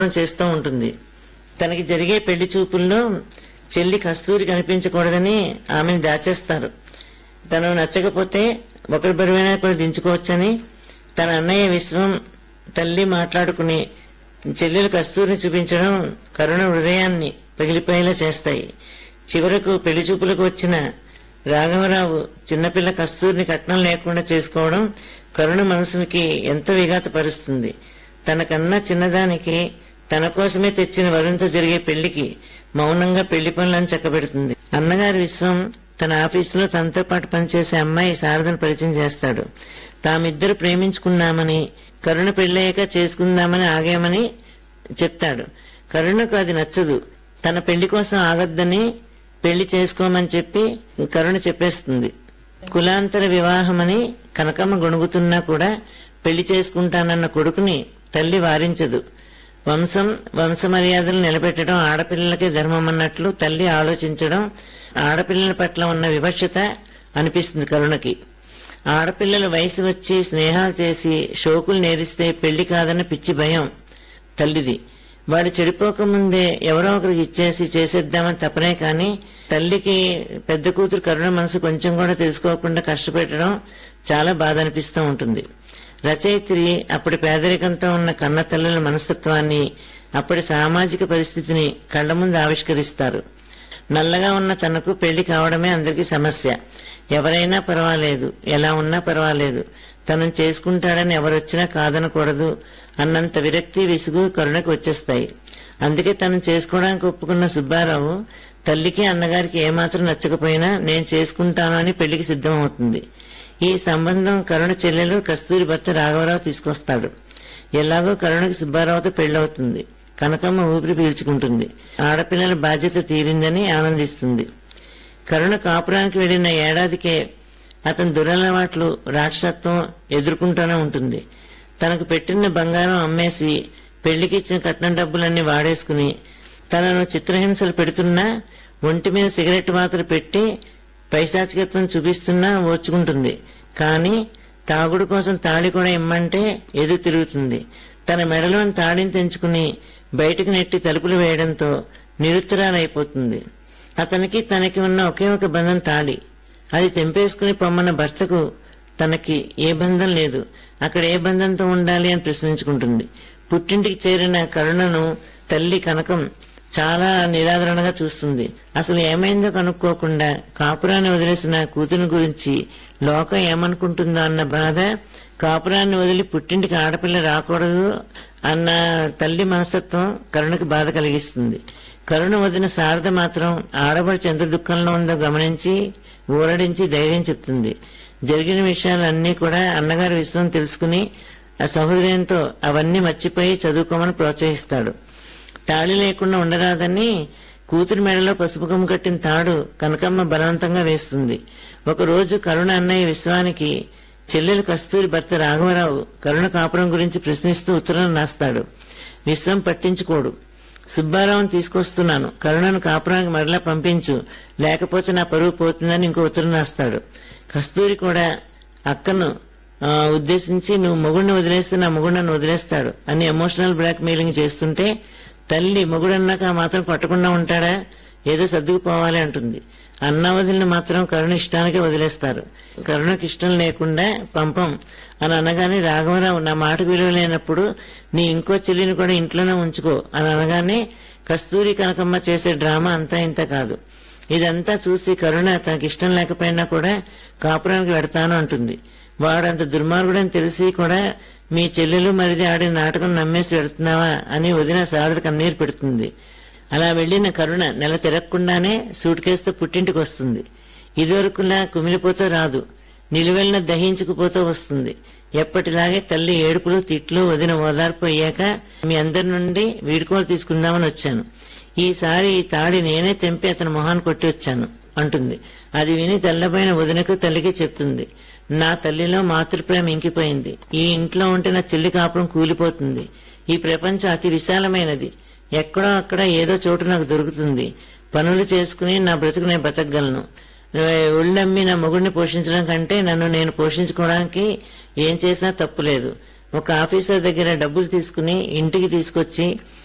చేస్తూ ఉంటుంది తనకి జరిగే పెళ్లి చూపుల్లో చెల్లి కస్తూరి కనిపించకూడదని ఆమెను దాచేస్తారు తను నచ్చకపోతే ఒకరి బరువైనా కూడా దించుకోవచ్చని తన అన్నయ్య విశ్వం తల్లి మాట్లాడుకుని చెల్లెలు కస్తూరిని చూపించడం కరుణ హృదయాన్ని పగిలిపోయేలా చేస్తాయి చివరకు పెళ్లి చూపులకు వచ్చిన రాఘవరావు చిన్నపిల్ల కస్తూరిని కట్నం లేకుండా చేసుకోవడం కరుణ మనసునికి ఎంతో విఘాతపరుస్తుంది తనకన్నా చిన్నదానికి తన కోసమే తెచ్చిన వరుణ్తో జరిగే పెళ్లికి మౌనంగా పెళ్లి పనులను చక్కబెడుతుంది అన్నగారి విశ్వం తన ఆఫీసులో తనతో పాటు పనిచేసే అమ్మాయి శారదను పరిచయం చేస్తాడు తామిద్దరు ప్రేమించుకున్నామని కరుణ పెళ్ళయ్యాక చేసుకుందామని ఆగామని చెప్తాడు కరుణకు అది నచ్చదు తన పెళ్లి కోసం ఆగొద్దని పెళ్లి చేసుకోమని చెప్పి కరుణ చెప్పేస్తుంది కులాంతర వివాహమని కనకమ్మ గొణుగుతున్నా కూడా పెళ్లి చేసుకుంటానన్న కొడుకుని తల్లి వారించదు వంశం వంశ మర్యాదలు నిలబెట్టడం ఆడపిల్లలకే ధర్మం అన్నట్లు తల్లి ఆలోచించడం ఆడపిల్లల పట్ల ఉన్న వివక్షత అనిపిస్తుంది కరుణకి ఆడపిల్లల వయసు వచ్చి స్నేహాలు చేసి షోకులు నేరిస్తే పెళ్లి కాదన్న పిచ్చి భయం తల్లిది వాడు చెడిపోకముందే ఎవరో ఒకరికి ఇచ్చేసి చేసేద్దామని తపనే కాని తల్లికి పెద్ద కూతురు కరుణ మనసు కొంచెం కూడా తెలుసుకోకుండా కష్టపెట్టడం చాలా బాధ అనిపిస్తూ ఉంటుంది రచయిత్రి అప్పటి పేదరికంతో ఉన్న కన్న తల్లుల మనస్తత్వాన్ని అప్పటి సామాజిక పరిస్థితిని కళ్ల ముందు ఆవిష్కరిస్తారు నల్లగా ఉన్న తనకు పెళ్లి కావడమే అందరికీ సమస్య ఎవరైనా పర్వాలేదు ఎలా ఉన్నా పర్వాలేదు తనను చేసుకుంటాడని ఎవరొచ్చినా కాదనకూడదు అన్నంత విరక్తి విసుగు కరుణకు వచ్చేస్తాయి అందుకే తనను చేసుకోవడానికి ఒప్పుకున్న సుబ్బారావు తల్లికి అన్నగారికి ఏమాత్రం నచ్చకపోయినా నేను చేసుకుంటాను అని పెళ్లికి సిద్ధమవుతుంది ఈ సంబంధం కరుణ చెల్లెలు కస్తూరి భర్త రాఘవరావు తీసుకొస్తాడు ఎలాగో కరుణకి సుబ్బారావుతో పెళ్లవుతుంది కనకమ్మ ఊపిరి పీల్చుకుంటుంది ఆడపిల్లల బాధ్యత తీరిందని ఆనందిస్తుంది కరుణ కాపురానికి వెళ్లిన ఏడాదికే అతని దురలవాట్లు రాక్షసత్వం ఎదుర్కొంటూనే ఉంటుంది తనకు పెట్టిన బంగారం అమ్మేసి పెళ్లికి ఇచ్చిన కట్నం డబ్బులన్నీ వాడేసుకుని తనను చిత్రహింసలు పెడుతున్నా ఒంటి మీద సిగరెట్ మాత్రం పెట్టి పైశాచికత్వం చూపిస్తున్నా ఓర్చుకుంటుంది కానీ తాగుడు కోసం తాళి కూడా ఇమ్మంటే ఎదురు తిరుగుతుంది తన మెడలోని తాళిని తెంచుకుని బయటకు నెట్టి తలుపులు వేయడంతో నిరుత్తరాలైపోతుంది అతనికి తనకి ఉన్న ఒకే ఒక బంధం తాళి అది తెంపేసుకుని పొమ్మన్న భర్తకు తనకి ఏ బంధం లేదు అక్కడ ఏ బంధంతో ఉండాలి అని ప్రశ్నించుకుంటుంది పుట్టింటికి చేరిన కరుణను తల్లి కనకం చాలా నిరాదరణగా చూస్తుంది అసలు ఏమైందో కనుక్కోకుండా కాపురాన్ని వదిలేసిన కూతుని గురించి లోకం ఏమనుకుంటుందో అన్న బాధ కాపురాన్ని వదిలి పుట్టింటికి ఆడపిల్ల రాకూడదు అన్న తల్లి మనస్తత్వం కరుణకి బాధ కలిగిస్తుంది కరుణ వదిన శారద మాత్రం ఆడబడి ఎంత దుఃఖంలో ఉందో గమనించి ఊరడించి ధైర్యం చెప్తుంది జరిగిన విషయాలన్నీ కూడా అన్నగారి విషయం తెలుసుకుని ఆ సహృదయంతో అవన్నీ మర్చిపోయి చదువుకోమని ప్రోత్సహిస్తాడు తాళి లేకుండా ఉండరాదని కూతురి మెడలో పసుపు కొమ్ము కట్టిన తాడు కనకమ్మ బలవంతంగా వేస్తుంది ఒకరోజు కరుణ అన్నయ్య విశ్వానికి చెల్లెలు కస్తూరి భర్త రాఘవరావు కరుణ కాపురం గురించి ప్రశ్నిస్తూ ఉత్తరం రాస్తాడు విశ్వం పట్టించుకోడు సుబ్బారావుని తీసుకొస్తున్నాను కరుణను కాపురానికి మరలా పంపించు లేకపోతే నా పరువు పోతుందని ఇంకో ఉత్తరం రాస్తాడు కస్తూరి కూడా అక్కను ఆ, ఉద్దేశించి నువ్వు మొగుడిని వదిలేస్తే నా మొగుడు నన్ను వదిలేస్తాడు అని ఎమోషనల్ బ్లాక్ మెయిలింగ్ చేస్తుంటే తల్లి మొగుడన్నాక ఆ మాత్రం కొట్టకుండా ఉంటాడా ఏదో సర్దుకుపోవాలి అంటుంది అన్న వదిలిన మాత్రం కరుణ ఇష్టానికే వదిలేస్తారు కరుణకి ఇష్టం లేకుండా పంపం అని అనగానే రాఘవరావు నా మాటకు విలువ లేనప్పుడు నీ ఇంకో చెల్లిని కూడా ఇంట్లోనే ఉంచుకో అని అనగానే కస్తూరి కనకమ్మ చేసే డ్రామా అంతా ఇంత కాదు ఇదంతా చూసి కరుణ తనకి ఇష్టం లేకపోయినా కూడా కాపురానికి వెడతాను అంటుంది వాడంత దుర్మార్గుడని తెలిసి కూడా మీ చెల్లెలు మరిది ఆడిన నాటకం నమ్మేసి వెడుతున్నావా అని వదిన శారద కన్నీరు పెడుతుంది అలా వెళ్లిన కరుణ నెల తిరగకుండానే సూట్ కేసుతో పుట్టింటికి వస్తుంది ఇదివరకులా కుమిలిపోతూ రాదు నిలువెల్న దహించుకుపోతూ వస్తుంది ఎప్పటిలాగే తల్లి ఏడుపులు తిట్లు వదిన ఓదార్పు అయ్యాక మీ అందరి నుండి వీడుకోలు తీసుకుందామని వచ్చాను ఈసారి ఈ తాడి నేనే తెంపి అతని మొహాన్ని కొట్టి వచ్చాను అంటుంది అది విని తెల్లబోయిన వదినకు తల్లికి చెప్తుంది నా తల్లిలో మాతృప్రేమ ఇంకిపోయింది ఈ ఇంట్లో ఉంటే నా చెల్లి కాపురం కూలిపోతుంది ఈ ప్రపంచం అతి విశాలమైనది ఎక్కడో అక్కడ ఏదో చోటు నాకు దొరుకుతుంది పనులు చేసుకుని నా బ్రతుకు నేను బతకగలను ఒళ్ళమ్మి నా మొగుడిని పోషించడం కంటే నన్ను నేను పోషించుకోవడానికి ఏం చేసినా తప్పులేదు ఒక ఆఫీసర్ దగ్గర డబ్బులు తీసుకుని ఇంటికి తీసుకొచ్చి